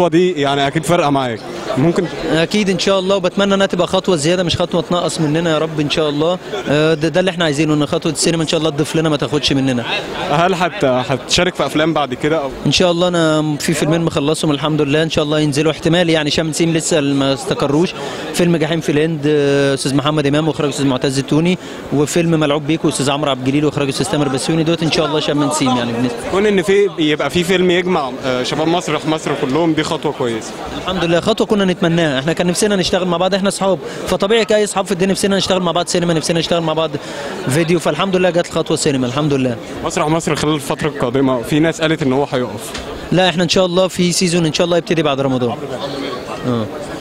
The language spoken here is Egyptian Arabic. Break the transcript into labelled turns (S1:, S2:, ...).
S1: الخطوه دي يعني اكيد فارقه معاك ممكن
S2: اكيد ان شاء الله وبتمنى انها تبقى خطوه زياده مش خطوه تنقص مننا يا رب ان شاء الله آه، ده, ده اللي احنا عايزينه ان خطوه السينما ان شاء الله تضيف لنا ما تاخدش مننا
S1: هل هت هتشارك في افلام بعد كده او
S2: ان شاء الله انا في فيلمين مخلصهم الحمد لله ان شاء الله ينزلوا احتمال يعني شام نسيم لسه ما استقروش فيلم جحيم في الهند آه، استاذ محمد امام واخراج استاذ معتز التوني وفيلم ملعوب بيك واستاذ عمرو عبد الجليل واخراج استاذ تامر بسيوني دوت ان شاء الله شام نسيم يعني بنسبة.
S1: كون ان في يبقى في فيلم يجمع آه، شباب مصر في مصر كلهم دي خطوه كويسه
S2: الحمد لله خطوه كنا نتمناها احنا كان نفسنا نشتغل مع بعض احنا اصحاب فطبيعي كاي اصحاب في الدنيا نفسنا نشتغل مع بعض سينما نفسنا نشتغل مع بعض فيديو فالحمد لله جت الخطوه سينما الحمد لله
S1: مسرح مصر خلال الفتره القادمه في ناس قالت ان هو هيقف
S2: لا احنا ان شاء الله في سيزون ان شاء الله يبتدي بعد رمضان اه